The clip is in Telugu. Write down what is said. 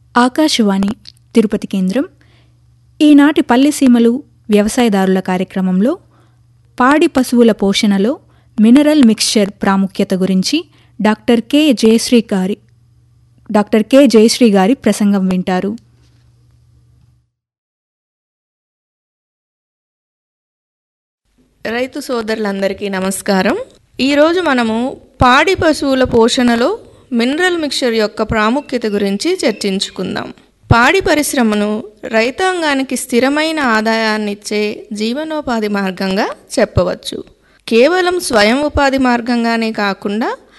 ఆకాశవాణి తిరుపతి కేంద్రం ఈనాటి పల్లెసీమలు వ్యవసాయదారుల కార్యక్రమంలో పాడి పశువుల పోషణలో మినరల్ మిక్స్చర్ ప్రాముఖ్యత గురించి డాక్టర్ కె జయశ్రీ గారి డాక్టర్ కె జయశ్రీ గారి ప్రసంగం వింటారు రైతు సోదరులందరికీ నమస్కారం ఈరోజు మనము పాడి పశువుల పోషణలో మినరల్ మిక్చర్ యొక్క ప్రాముఖ్యత గురించి చర్చించుకుందాం పాడి పరిశ్రమను రైతాంగానికి స్థిరమైన ఆదాయాన్నిచ్చే జీవనోపాధి మార్గంగా చెప్పవచ్చు కేవలం స్వయం ఉపాధి మార్గంగానే కాకుండా